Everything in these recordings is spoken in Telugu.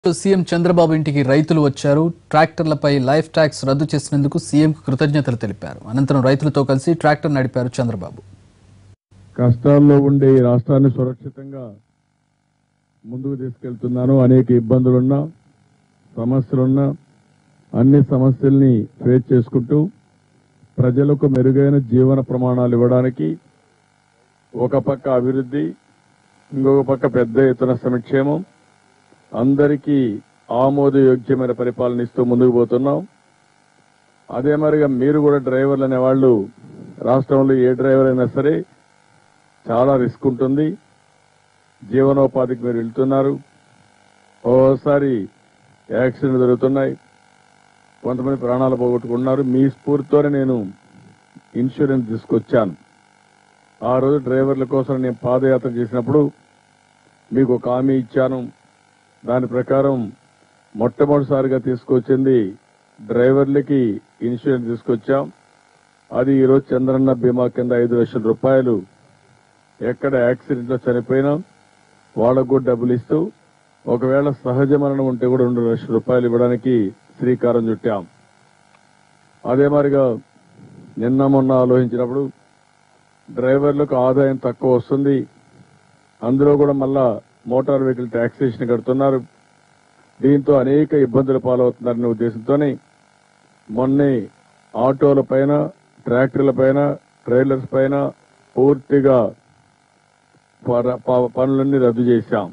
సీఎం చంద్రబాబు ఇంటికి రైతులు వచ్చారు ట్రాక్టర్లపై లైఫ్ ట్యాక్స్ రద్దు చేసినందుకు సీఎంకు కృతజ్ఞతలు తెలిపారు అనంతరం రైతులతో కలిసి ట్రాక్టర్ నడిపారు చంద్రబాబు కష్టాల్లో ఉండే ఈ రాష్ట్రాన్ని సురక్షితంగా ముందుకు తీసుకెళ్తున్నాను అనేక ఇబ్బందులున్నా సమస్యలున్నా అన్ని సమస్యల్ని ఫేస్ చేసుకుంటూ ప్రజలకు మెరుగైన జీవన ప్రమాణాలు ఇవ్వడానికి ఒక పక్క అభివృద్ధి ఇంకొక పక్క పెద్ద ఎత్తున సంక్షేమం అందరికీ ఆమోదయోగ్యమైన పరిపాలన ఇస్తూ ముందుకు పోతున్నాం అదే మరిగా మీరు కూడా డ్రైవర్లు అనేవాళ్ళు రాష్ట్రంలో ఏ డ్రైవర్ అయినా సరే చాలా రిస్క్ ఉంటుంది జీవనోపాధికి మీరు వెళ్తున్నారు ఓసారి యాక్సిడెంట్ జరుగుతున్నాయి కొంతమంది ప్రాణాలు పోగొట్టుకున్నారు మీ స్ఫూర్తితోనే నేను ఇన్సూరెన్స్ తీసుకొచ్చాను ఆ రోజు డ్రైవర్ల కోసం నేను పాదయాత్ర చేసినప్పుడు మీకు ఒక హామీ ఇచ్చాను దాని ప్రకారం మొట్టమొదటిసారిగా తీసుకొచ్చింది డ్రైవర్లకి ఇన్సూరెన్స్ తీసుకొచ్చాం అది ఈరోజు చంద్రన్న బీమా కింద ఐదు లక్షల రూపాయలు ఎక్కడ యాక్సిడెంట్ లో చనిపోయినా వాళ్ళకు కూడా డబ్బులు ఇస్తూ ఒకవేళ సహజ మరణం ఉంటే కూడా రెండు లక్షల రూపాయలు ఇవ్వడానికి శ్రీకారం చుట్టాం అదే మరిగా నిన్న మొన్న ఆలోచించినప్పుడు డ్రైవర్లకు ఆదాయం తక్కువ వస్తుంది అందులో కూడా మళ్ళా మోటార్ వెహికల్ ట్యాక్సేషన్ కడుతున్నారు దీంతో అనేక ఇబ్బందులు పాలవుతున్నారనే ఉద్దేశంతోనే మొన్నే ఆటోల పైన ట్రాక్టర్ల పైన ట్రైలర్స్ పైన పూర్తిగా పర- ప- పనులన్నీ రద్దు చేశాం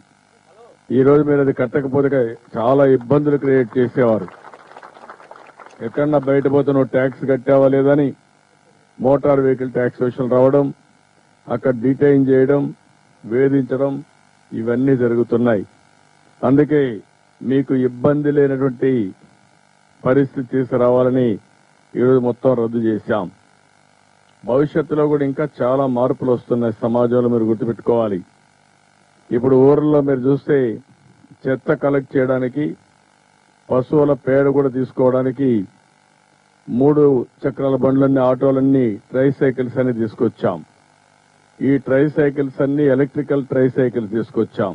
ఈ రోజు మీరు అది కట్టకపోతే చాలా ఇబ్బందులు క్రియేట్ చేసేవారు ఎక్కడన్నా బయట పోతే నువ్వు ట్యాక్స్ కట్టావా లేదని మోటార్ వెహికల్ ట్యాక్స్ విషయం రావడం అక్కడ డీటైన్ చేయడం వేధించడం ఇవన్నీ జరుగుతున్నాయి అందుకే మీకు ఇబ్బంది లేనటువంటి పరిస్థితి తీసుకురావాలని ఈరోజు మొత్తం రద్దు చేశాం భవిష్యత్తులో కూడా ఇంకా చాలా మార్పులు వస్తున్నాయి సమాజంలో మీరు గుర్తుపెట్టుకోవాలి ఇప్పుడు ఊర్లో మీరు చూస్తే చెత్త కలెక్ట్ చేయడానికి పశువుల పేడ కూడా తీసుకోవడానికి మూడు చక్రాల బండ్లన్నీ ఆటోలన్నీ ట్రై సైకిల్స్ అని తీసుకొచ్చాం ఈ ట్రై సైకిల్స్ అన్ని ఎలక్ట్రికల్ ట్రై సైకిల్స్ తీసుకొచ్చాం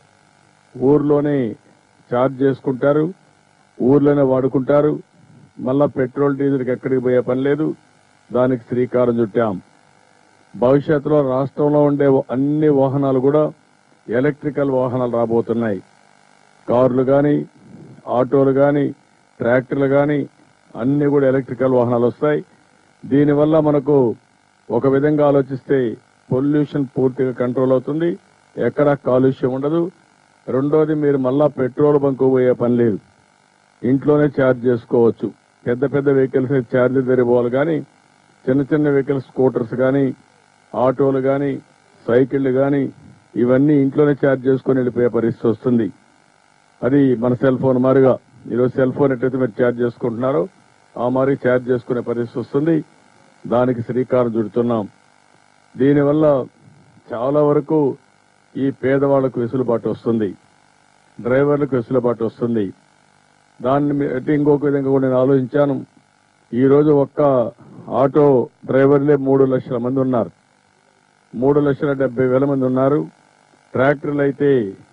ఊర్లోనే ఛార్జ్ చేసుకుంటారు ఊర్లోనే వాడుకుంటారు మళ్ళా పెట్రోల్ డీజిల్కి ఎక్కడికి పోయే పని లేదు దానికి శ్రీకారం చుట్టాం భవిష్యత్తులో రాష్ట్రంలో ఉండే అన్ని వాహనాలు కూడా ఎలక్ట్రికల్ వాహనాలు రాబోతున్నాయి కార్లు గాని ఆటోలు గాని ట్రాక్టర్లు గాని అన్ని కూడా ఎలక్ట్రికల్ వాహనాలు వస్తాయి దీనివల్ల మనకు ఒక విధంగా ఆలోచిస్తే పొల్యూషన్ పూర్తిగా కంట్రోల్ అవుతుంది ఎక్కడ కాలుష్యం ఉండదు రెండోది మీరు మళ్ళా పెట్రోల్ బంకు పోయే పని లేదు ఇంట్లోనే ఛార్జ్ చేసుకోవచ్చు పెద్ద పెద్ద వెహికల్స్ ఛార్జ్ తెరిపోవాలి కానీ చిన్న చిన్న వెహికల్స్ స్కూటర్స్ కానీ ఆటోలు కానీ సైకిళ్లు కానీ ఇవన్నీ ఇంట్లోనే ఛార్జ్ చేసుకుని వెళ్ళిపోయే పరిస్థితి వస్తుంది అది మన సెల్ ఫోన్ మారిగా ఈరోజు సెల్ ఫోన్ ఎట్టయితే మీరు ఛార్జ్ చేసుకుంటున్నారో ఆ మారి ఛార్జ్ చేసుకునే పరిస్థితి వస్తుంది దానికి శ్రీకారం చుడుతున్నాం దీనివల్ల చాలా వరకు ఈ పేదవాళ్లకు వెసులుబాటు వస్తుంది డ్రైవర్లకు వెసులుబాటు వస్తుంది దాన్ని మీ- అయితే ఇంకొక విధంగా కూడా నేను ఆలోచించాను ఈ రోజు ఒక్క ఆటో డ్రైవర్లే మూడు లక్షల మంది ఉన్నారు మూడు లక్షల డెబ్బై వేల మంది ఉన్నారు ట్రాక్టర్లు అయితే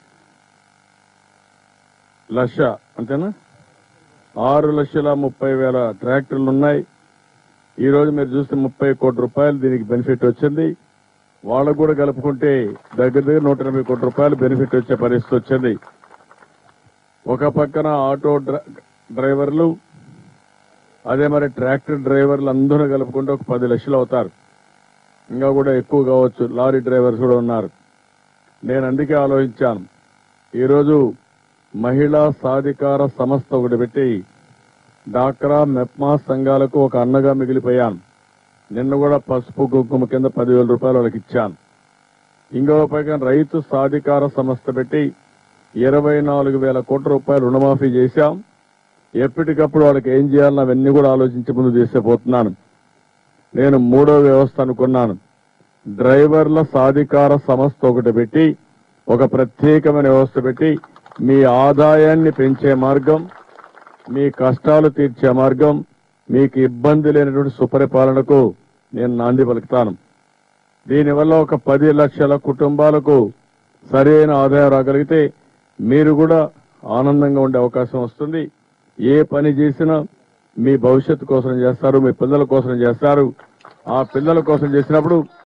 లక్ష అంతేనా ఆరు లక్షల ముప్పై వేల ట్రాక్టర్లు ఉన్నాయి ఈ రోజు మీరు చూస్తే ముప్పై కోట్ల రూపాయలు దీనికి బెనిఫిట్ వచ్చింది వాళ్ళకు కూడా కలుపుకుంటే దగ్గర దగ్గర నూట ఎనభై కోట్ల రూపాయలు బెనిఫిట్ వచ్చే పరిస్థితి వచ్చింది ఒక పక్కన ఆటో డ్ర- డ్రైవర్లు అదే మరి ట్రాక్టర్ డ్రైవర్లు అందరూ కలుపుకుంటే ఒక పది లక్షలు అవుతారు ఇంకా కూడా ఎక్కువ కావచ్చు లారీ డ్రైవర్స్ కూడా ఉన్నారు నేను అందుకే ఆలోచించాను ఈరోజు మహిళా సాధికార సంస్థ ఒకటి పెట్టి డాక్రా మెప్మా సంఘాలకు ఒక అన్నగా మిగిలిపోయాను నిన్న కూడా పసుపు కుంకుమ కింద పదివేల రూపాయలు వాళ్ళకి ఇచ్చాను ఇంకో పైన రైతు సాధికార సంస్థ పెట్టి ఇరవై నాలుగు వేల కోట్ల రూపాయలు రుణమాఫీ చేశాం ఎప్పటికప్పుడు వాళ్ళకి ఏం చేయాలని అవన్నీ కూడా ఆలోచించి ముందు తీసుకుపోతున్నాను నేను మూడో వ్యవస్థ అనుకున్నాను డ్రైవర్ల సాధికార సంస్థ ఒకటి పెట్టి ఒక ప్రత్యేకమైన వ్యవస్థ పెట్టి మీ ఆదాయాన్ని పెంచే మార్గం మీ కష్టాలు తీర్చే మార్గం మీకు ఇబ్బంది లేనటువంటి సుపరిపాలనకు నేను నాంది పలుకుతాను దీనివల్ల ఒక పది లక్షల కుటుంబాలకు సరైన ఆదాయం రాగలిగితే మీరు కూడా ఆనందంగా ఉండే అవకాశం వస్తుంది ఏ పని చేసినా మీ భవిష్యత్తు కోసం చేస్తారు మీ పిల్లల కోసం చేస్తారు ఆ పిల్లల కోసం చేసినప్పుడు